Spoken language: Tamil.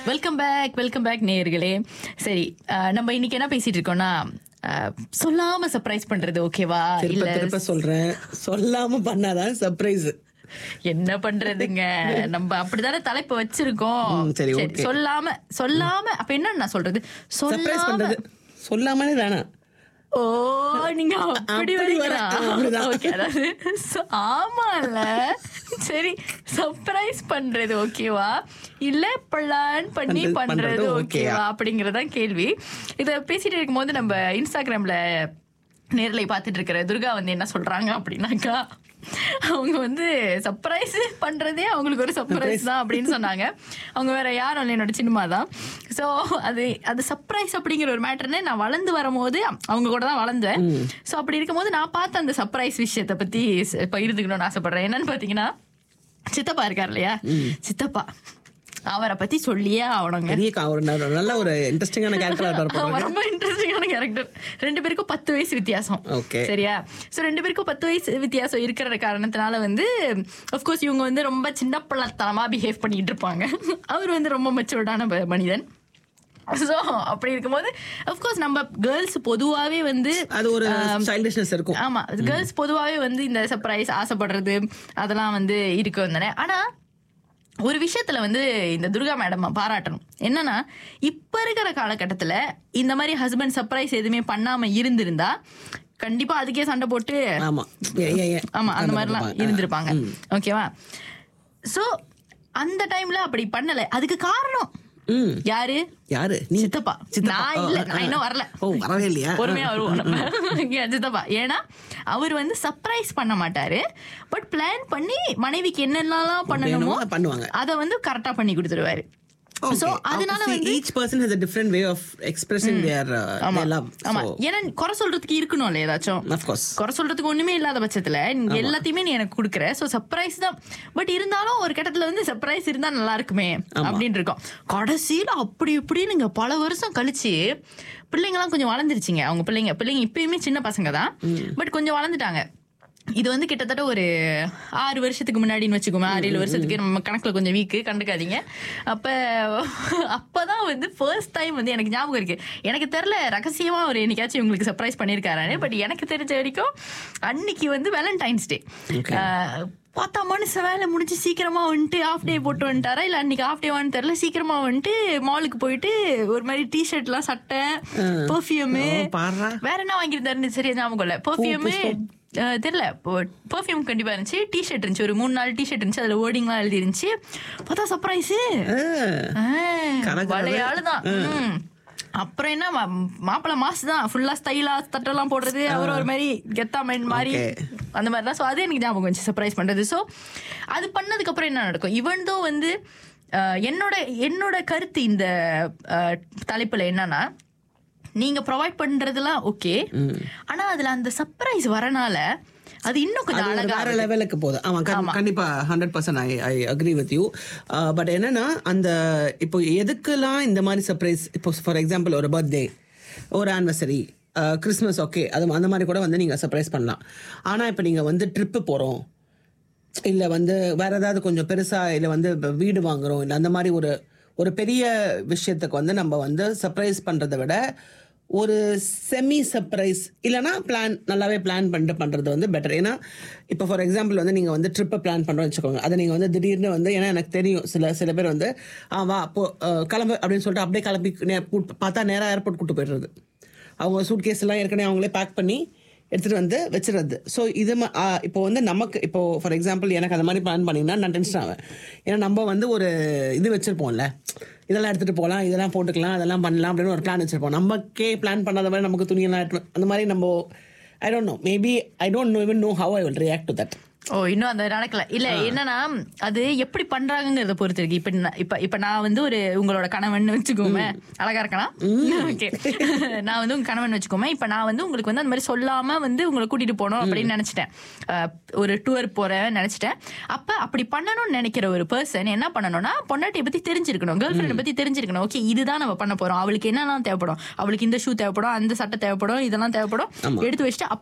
வெல்கம் பேக் வெல்கம் பேக் நேயர்களே சரி அஹ், நம்ம இன்னைக்கு என்ன பேசிட்டு இருக்கோம்னா அஹ், சொல்லாம சர்ப்ரைஸ் பண்றது ஓகேவா திருப்ப இல்ல திருப்ப சொல்றேன் சொல்லாம பண்ணாதான் சர்ப்ரைஸ் என்ன பண்றதுங்க நம்ம அப்படிதானே தலைப்பு வச்சிருக்கோம் ம், சரி, okay. சொல்லாம சொல்லாம அப்ப என்ன நான் சொல்றது சர்ப்ரைஸ் சொல்லாம பண்றது சொல்லாமலே தானா ஓ நீங்க அப்படி அப்படி வரீங்களா வரேன். ஆ, அப்படிதான். ஓகே அதாவது so- ஆமால சரி சர்ப்ரைஸ் பண்றது ஓகேவா இல்ல பிளான் பண்ணி பண்றது- பண்றது பண்றது ஓகேவா ஓகேயா? அப்படிங்கறதான் கேள்வி இத பேசிட்டு இருக்கும்போது நம்ம இன்ஸ்டாகிராம்ல நேர்ல பார்த்துட்டு இருக்கிற துர்கா வந்து என்ன சொல்றாங்க அப்படின்னாக்கா அவங்க வந்து சர்ப்ரைஸ் பண்றதே அவங்களுக்கு ஒரு சர்ப்ரைஸ் தான் அப்படின்னு சொன்னாங்க அவங்க வேற யாரும் இல்லை என்னோட சினிமா தான் ஸோ அது அது சர்ப்ரைஸ் அப்படிங்கிற ஒரு மேட்டர்னு நான் வளர்ந்து வரும்போது அவங்க கூட தான் வளர்ந்தேன் ஸோ அப்படி இருக்கும்போது நான் பார்த்த அந்த சர்ப்ரைஸ் விஷயத்தை பத்தி ச- பகிர்ந்துக்கணும்னு ஆசைப்படுறேன் என்னன்னு பாத்தீங்கன்னா சித்தப்பா இருக்கார் இல்லையா சித்தப்பா அவரை பத்தி சொல்லியே ஆகணுங்க பெரிய கா- ஒரு ந- நல்ல ஒரு இன்ட்ரெஸ்டிங்கான கேரக்டர் அவன் இருப்பாரு ரொம்ப இன்ட்ரெஸ்டிங்கான கேரக்டர் ரெண்டு பேருக்கும் பத்து வயசு வித்தியாசம் Okay. சரியா சோ ரெண்டு பேருக்கும் பத்து வயசு வித்தியாசம் இருக்கிற காரணத்தினால வந்து கோர்ஸ் இவங்க வந்து ரொம்ப சின்ன பிள்ளைத்தனமா பிஹேவ் பண்ணிட்டு இருப்பாங்க அவர் வந்து ரொம்ப மெச்சூர்டான மனிதன் ஸோ அப்படி இருக்கும்போது அஃப்கோர்ஸ் நம்ம கேர்ள்ஸ் பொதுவாகவே வந்து அது ஒரு சைல்டிஷ்னஸ் இருக்கும் ஆமா கேர்ள்ஸ் பொதுவாகவே வந்து இந்த சர்ப்ரைஸ் ஆசைப்படுறது அதெல்லாம் வந்து இருக்கும் தானே ஆனா ஒரு விஷயத்துல வந்து இந்த துர்கா மேடம் பாராட்டணும் என்னன்னா இப்ப இருக்கிற காலகட்டத்துல இந்த மாதிரி ஹஸ்பண்ட் சர்ப்ரைஸ் எதுவுமே பண்ணாம இருந்திருந்தா கண்டிப்பா அதுக்கே சண்டை போட்டு ஆமா ஏ, ஏ, ஏ. ஆமா அந்த மாதிரிலாம் ஆ. இருந்திருப்பாங்க ஓகேவா சோ அந்த டைம்ல அப்படி பண்ணல அதுக்கு காரணம் ம். யாரு யாரு நீ சித்தப்பா நான் இல்ல நான் இன்னும் வரல ஓ வரவே இல்லையா பொறுமையா வருவோம் நம்ம இங்க சித்தப்பா ஏன்னா அவர் வந்து சர்ப்ரைஸ் பண்ண மாட்டாரு பட் பிளான் பண்ணி மனைவிக்கு என்னென்னலாம் பண்ணணுமோ வேணுமோ அதை பண்ணுவாங்க. அத வந்து கரெக்டா பண்ணி கொடுத்துருவாரு சோ அதனால வந்து each person has a different way of expressing their uh, their love ஆமா so ஏன்னா குறை சொல்றதுக்கு இருக்கணும்ல ஏதாச்சும் of course குறை சொல்றதுக்கு ஒண்ணுமே இல்லாத பட்சத்துல நீ எல்லாத்தையுமே நீ எனக்கு கொடுக்குற சோ சர்ப்ரைஸ் தான் பட் இருந்தாலும் ஒரு கட்டத்துல வந்து சர்ப்ரைஸ் இருந்தா நல்லா இருக்குமே அப்படின்னு இருக்கும் கடைசியில அப்படி இப்படின்னு பல வருஷம் கழிச்சு பிள்ளைங்கலாம் கொஞ்சம் வளர்ந்துருச்சுங்க அவங்க பிள்ளைங்க பிள்ளைங்க இப்பயுமே சின்ன பசங்க தான் பட் கொஞ்சம் வளர்ந்துட்டாங்க இது வந்து கிட்டத்தட்ட ஒரு ஆறு வருஷத்துக்கு முன்னாடின்னு வச்சுக்கோமே ஆறு ஏழு வருஷத்துக்கு நம்ம கணக்குல கொஞ்சம் வீக்கு கண்டுக்காதீங்க அப்ப அப்பதான் வந்து ஃபர்ஸ்ட் டைம் வந்து எனக்கு ஞாபகம் இருக்கு எனக்கு தெரியல ரகசியமா ஒரு என்னைக்காச்சும் உங்களுக்கு சர்ப்ரைஸ் பண்ணிருக்காரு பட் எனக்கு தெரிஞ்ச வரைக்கும் அன்னைக்கு வந்து வேலண்டைன்ஸ் டே பார்த்தா மனுஷன் வேலை முடிஞ்சு சீக்கிரமா வந்துட்டு ஆஃப் டே போட்டு வந்துட்டாரா இல்ல அன்னைக்கு ஆஃப் டேவான்னு தெரியல சீக்கிரமா வந்துட்டு மாலுக்கு போயிட்டு ஒரு மாதிரி டி ஷர்ட்லாம் சட்டை பெர்ஃபியூமு ஓ, பாருடா. வேற என்ன வாங்கியிருந்தாருன்னு சரியா ஞாபகம் இல்ல பெர்ஃபியூமு தெரியல பெர்ஃபியூம் கண்டிப்பா இருந்துச்சு டி ஷர்ட் இருந்துச்சு ஒரு மூணு நாலு டி ஷர்ட் இருந்துச்சு அதுல வேர்டிங்லாம் எழுதி இருந்துச்சு பார்த்தா சர்ப்ரைஸ் கணக்கு வளையாளுதான் ம். அப்புறம் என்ன மா- மாப்பிளை மாசு தான் ஃபுல்லா ஸ்டைலா தட்டெல்லாம் போடுறது அவர் ஒரு மாதிரி கெத்தா மைண்ட் மாதிரி Okay. அந்த மாதிரி தான் ஸோ அது எனக்கு ஞாபகம் வந்துச்சு சர்ப்ரைஸ் பண்றது ஸோ அது பண்ணதுக்கு அப்புறம் என்ன நடக்கும் இவன் தோ வந்து அஹ், என்னோட என்னோட கருத்து இந்த அஹ், தலைப்புல என்னன்னா நீங்க ப்ரொவைட் பண்றதுலாம் ஓகே ஆனா அதுல அந்த சர்ப்ரைஸ் வரனால அது இன்னும் கொஞ்சம் அது ஒரு அழகா வேற லெவலுக்கு போகுது ஆமா கண்- கண்டிப்பா hundred percent I I agree with you but என்னன்னா அந்த இப்போ எதுக்கெல்லாம் இந்த மாதிரி சர்ப்ரைஸ் இப்போ ஃபார் எக்ஸாம்பிள் ஒரு பர்த்டே ஒரு ஆனிவர்சரி கிறிஸ்மஸ் ஓகே அது அந்த மாதிரி கூட வந்து நீங்க சர்ப்ரைஸ் பண்ணலாம் ஆனா இப்போ நீங்க வந்து ட்ரிப்பு போறோம் இல்ல வந்து வேற ஏதாவது கொஞ்சம் பெருசா இல்ல வந்து இப்ப வீடு வாங்குறோம் இல்ல அந்த மாதிரி ஒரு ஒரு பெரிய விஷயத்துக்கு வந்து நம்ம வந்து சர்ப்ரைஸ் பண்றதை விட ஒரு செமி சர்ப்ரைஸ் இல்லைன்னா பிளான் நல்லாவே பிளான் பண்ணிட்டு பண்றது வந்து பெட்டர் ஏன்னா இப்போ ஃபார் எக்ஸாம்பிள் வந்து நீங்க வந்து ட்ரிப்பை பிளான் பண்றோம்னு வச்சுக்கோங்க அதை நீங்க வந்து திடீர்னு வந்து ஏன்னா எனக்கு தெரியும் சில சில பேர் வந்து ஆ வா அப்போ அஹ், கிளம்பு அப்படின்னு சொல்லிட்டு அப்படியே கிளம்பி நே- கூட்டு- பார்த்தா நேரா ஏர்போர்ட் கூட்டு போயிடுறது அவங்க சூட் கேஸ் எல்லாம் ஏற்கனவே அவங்களே பேக் பண்ணி எடுத்துட்டு வந்து வச்சிடுறது ஸோ இது ம- ஆ, இப்போ வந்து நமக்கு இப்போ ஃபார் எக்ஸாம்பிள் எனக்கு அந்த மாதிரி பிளான் பண்ணிங்கன்னா நான் டென்ஷன் ஆவேன் ஏன்னா நம்ம வந்து ஒரு இது வச்சிருப்போம்ல இதெல்லாம் எடுத்துட்டு போகலாம் இதெல்லாம் போட்டுக்கலாம் அதெல்லாம் பண்ணலாம் அப்படின்னு ஒரு பிளான் வச்சிருப்போம் நமக்கே பிளான் பண்ணாத மாதிரி நமக்கு துணியெல்லாம் எடுத்து அந்த மாதிரி நம்ம I don't know maybe I don't know even know how I will react to that oh இன்னும் அந்த நடக்கல இல்ல என்னன்னா அது எப்படி பண்றாங்கங்கறத பொறுத்து இருக்கு இப்ப நான்- இப்ப இப்ப நான் வந்து ஒரு உங்களோட கணவன் வச்சுக்கோமே அழகா இருக்கலாம் ஓகே நான் வந்து உங்க கணவன் வச்சுக்கோமே இப்ப நான் வந்து உங்களுக்கு வந்து அந்த மாதிரி சொல்லாம வந்து உங்களை கூட்டிட்டு போனோம் அப்படின்னு நினைச்சிட்டேன் அஹ், ஒரு டூர் போறேன் நினைச்சிட்டேன் அப்ப அப்படி பண்ணணும்னு நினைக்கிற ஒரு பர்சன் என்ன பண்ணணும்னா பொண்டாட்டியை பத்தி தெரிஞ்சிருக்கணும் கேர்ள் ஃபிரெண்ட் பத்தி தெரிஞ்சிருக்கணும் ஓகே இதுதான் நம்ம பண்ண போறோம் அவளுக்கு என்னெல்லாம் தேவைப்படும் அவளுக்கு இந்த ஷூ தேவைப்படும் அந்த சட்டை தேவைப்படும் இதெல்லாம் தேவைப்படும் எடுத்து வச்சுட்டு